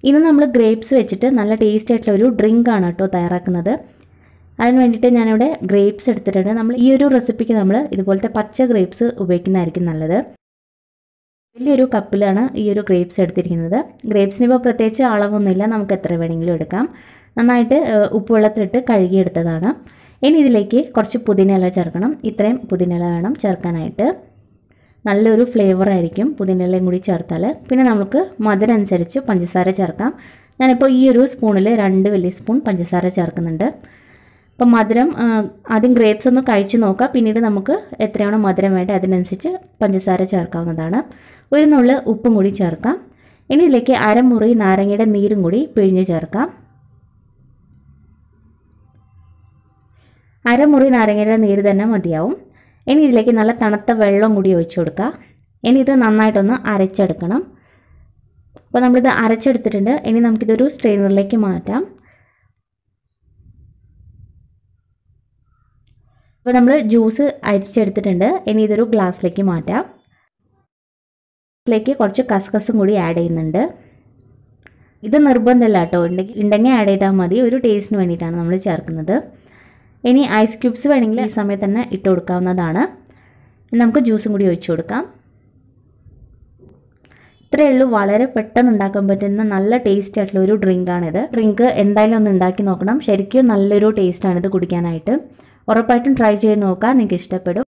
ഇന്ന് നമ്മൾ ഗ്രേപ്സ് വെച്ചിട്ട് നല്ല ടേസ്റ്റ് ആയിട്ടുള്ള ഒരു ഡ്രിങ്ക് ആണ് കേട്ടോ തയ്യാറാക്കുന്നത് അതിന് വേണ്ടിയിട്ട് ഞാനിവിടെ ഗ്രേപ്സ് എടുത്തിട്ടുണ്ട് നമ്മൾ ഈ ഒരു റെസിപ്പിക്ക് നമ്മൾ ഇതുപോലത്തെ പച്ച ഗ്രേപ്സ് ഉപയോഗിക്കുന്നതായിരിക്കും നല്ലത് വലിയൊരു കപ്പിലാണ് ഈ ഒരു ഗ്രേപ്സ് എടുത്തിരിക്കുന്നത് ഗ്രേപ്സിന് ഇപ്പോൾ പ്രത്യേകിച്ച് അളവൊന്നുമില്ല നമുക്ക് എത്ര വേണമെങ്കിലും എടുക്കാം നന്നായിട്ട് ഏഹ്, ഉപ്പുവെള്ളത്തിലിട്ട് കഴുകിയെടുത്തതാണ് ഇനി ഇതിലേക്ക് കുറച്ച് പുതിനയില ചേർക്കണം ഇത്രയും പുതിനയില വേണം ചേർക്കാനായിട്ട് നല്ലൊരു ഫ്ലേവർ ആയിരിക്കും പുതിനയിലയും കൂടി ചേർത്താൽ പിന്നെ നമുക്ക് മധുരം അനുസരിച്ച് പഞ്ചസാര ചേർക്കാം ഞാനിപ്പോൾ ഈ ഒരു സ്പൂണിൽ രണ്ട് വലിയ സ്പൂൺ പഞ്ചസാര ചേർക്കുന്നുണ്ട് അപ്പം മധുരം ആ, ആദ്യം ഗ്രേപ്സ് ഒന്ന് കഴിച്ച് നോക്കുക പിന്നീട് നമുക്ക് എത്രയാണോ മധുരം വേണ്ടത് അതിനനുസരിച്ച് പഞ്ചസാര ചേർക്കാവുന്നതാണ് ഒരു നുള്ള് ഉപ്പും കൂടി ചേർക്കാം ഇനി ഇതിലേക്ക് അരമുറി നാരങ്ങയുടെ നീരും കൂടി പിഴിഞ്ഞ് ചേർക്കാം അരമുറി നാരങ്ങയുടെ നീര് തന്നെ മതിയാവും ഇനി ഇതിലേക്ക് നല്ല തണുത്ത വെള്ളം കൂടി ഒഴിച്ചു കൊടുക്കുക ഇനി ഇത് നന്നായിട്ടൊന്ന് അരച്ചെടുക്കണം അപ്പോൾ നമ്മളിത് അരച്ചെടുത്തിട്ടുണ്ട് ഇനി നമുക്കിതൊരു സ്ട്രെയിനറിലേക്ക് മാറ്റാം അപ്പോൾ നമ്മൾ ജ്യൂസ് അരിച്ചെടുത്തിട്ടുണ്ട് ഇനി ഇതൊരു ഗ്ലാസ്സിലേക്ക് മാറ്റാം ഗ്ലാസ്സിലേക്ക് കുറച്ച് കസ്കസും കൂടി ആഡ് ചെയ്യുന്നുണ്ട് ഇത് നിർബന്ധമല്ല കേട്ടോ ഉണ്ടെങ്കിൽ ഉണ്ടെങ്കിൽ ആഡ് ചെയ്താൽ മതി ഒരു ടേസ്റ്റിന് വേണ്ടിയിട്ടാണ് നമ്മൾ ചേർക്കുന്നത് ഇനി ഐസ് ക്യൂബ്സ് വേണമെങ്കിൽ ഈ സമയത്ത് തന്നെ ഇട്ട് കൊടുക്കാവുന്നതാണ് ഇനി നമുക്ക് ജ്യൂസും കൂടി ഒഴിച്ചു കൊടുക്കാം ഇത്രയേ ഉള്ളൂ വളരെ പെട്ടെന്ന് ഉണ്ടാക്കാൻ പറ്റുന്ന നല്ല ടേസ്റ്റ് ആയിട്ടുള്ള ഒരു ഡ്രിങ്കാണിത് ഡ്രിങ്ക് എന്തായാലും ഒന്ന് ഉണ്ടാക്കി നോക്കണം ശരിക്കും നല്ലൊരു ടേസ്റ്റാണിത് കുടിക്കാനായിട്ട് ഉറപ്പായിട്ടും ട്രൈ ചെയ്ത് നോക്കാം നിങ്ങൾക്ക് ഇഷ്ടപ്പെടും